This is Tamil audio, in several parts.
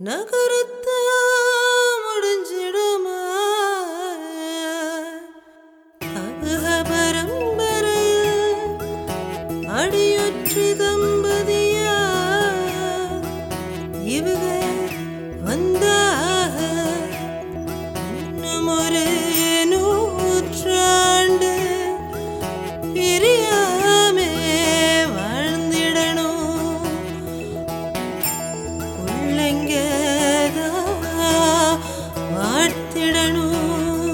நகரத்தா முடிஞ்சிடுமா அழக பரம்பரையில் அடியொற்றி தம்பதியா இவக வந்தாக இன்னும் ஒரு நூற்றாண்டு பிரியாமே வாழ்ந்திடணும் உள்ளங்கதா வாழ்த்திடணும்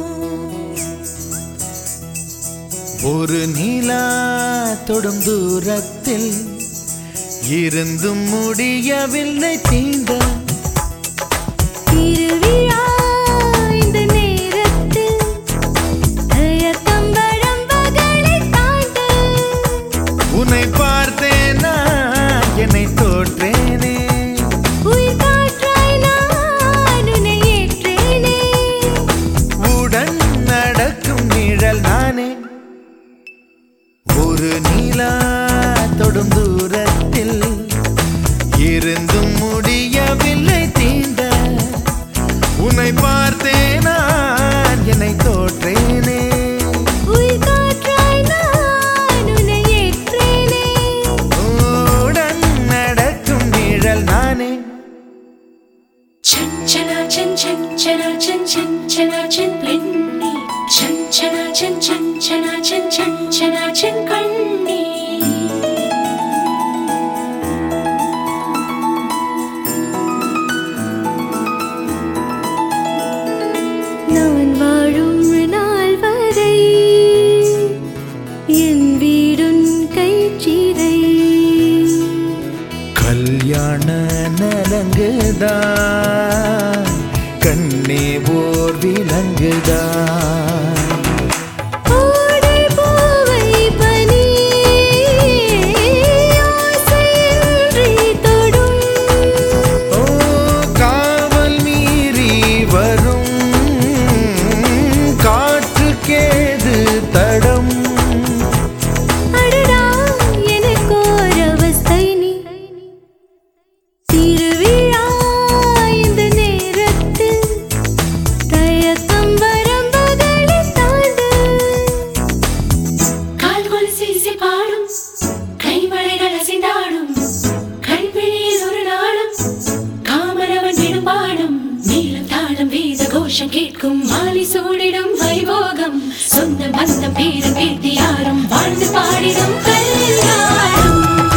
ஒரு நிலா தொடும் தூரத்தில் இருந்தும் முடியவில்லை தீண்ட திருவிழா இந்த நேரத்தில் தயத்தம்பழம் பகலை தாண்ட உன்னை பார்த்தேனா என்னை தோற்றேனே உயிர் காற்றாய் நான் உன்னை ஏற்றேனே உடன் நடக்கும் நிழல் நானே ஒரு நிலா தொடும் தூரத்தில் இருந்தும் முடியவில்லை தீண்ட உன்னை பார்த்தேனா என்னை தோற்றேனே உயிர் காற்றாய் நான் உன்னை ஏற்றேனே உடன் நடக்கும் நிழல் நானே ചഞ്ചന ചൻ ചഞ്ചന ചൻ ചഞ്ചന ചൻ പെണ്ണി ചഞ്ചന ചൻ ചഞ്ചന ചൻ ചഞ്ചന ചൻ കണ്ണി நான் வாழும் நாள் வரை என் வீடுன் கைச்சிறை கல்யாண நலங்குதா கண்ணே ஓர் விலங்குதா ஓடை பூவை பனி ஆசையின்றி தொடும் ஓ காவல் மீறி வரும் காற்றுக்கேது தடம் அடடா எனக்கோர் அவஸ்தை நீ திருவிழா இந்த நேரத்தில் தயக்கம் வரம்புகளை தாண்டு கால்கொள் சீசி பாடும் கைமழைகள் அசைந்தாடும் கண்பிழியில் ஒரு நாளும் காமரவன் விடும் பாடும் நீளம் தாளம் வேத கோஷம் கேட்கும் மாலி சூடிடும் வைபோகம் சொந்த பந்தம் பேரன் பேத்தி யாரும் வாழ்ந்து பாடிடும் கல்யாணம்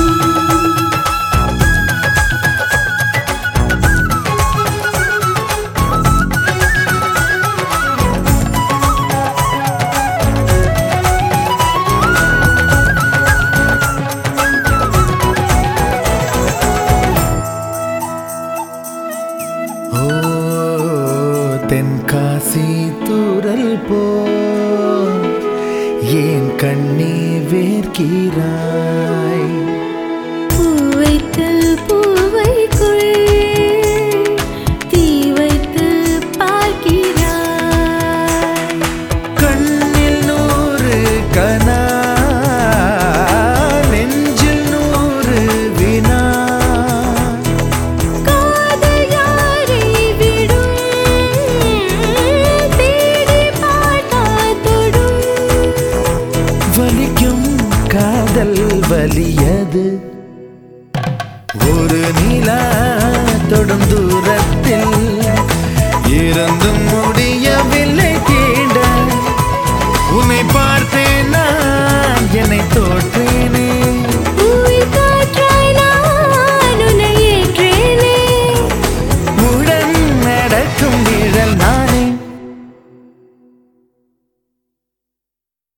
ஓ தென்காசி தூரல் போ ஏன் கண்ணே வேர்க்கிறாய் பூ வைத்து பூவைக்குள் தீ வைத்து பார்க்கிறாய் கண்ணில் நூறு கனா நெஞ்சில் நூறு வினா காதல் யாரை விடும் தேடி பார்த்தா தொடும் வலிக்கும் காதல் வலியது ஒரு நிலா தொடும் தூரத்தில் இருந்தும் முடி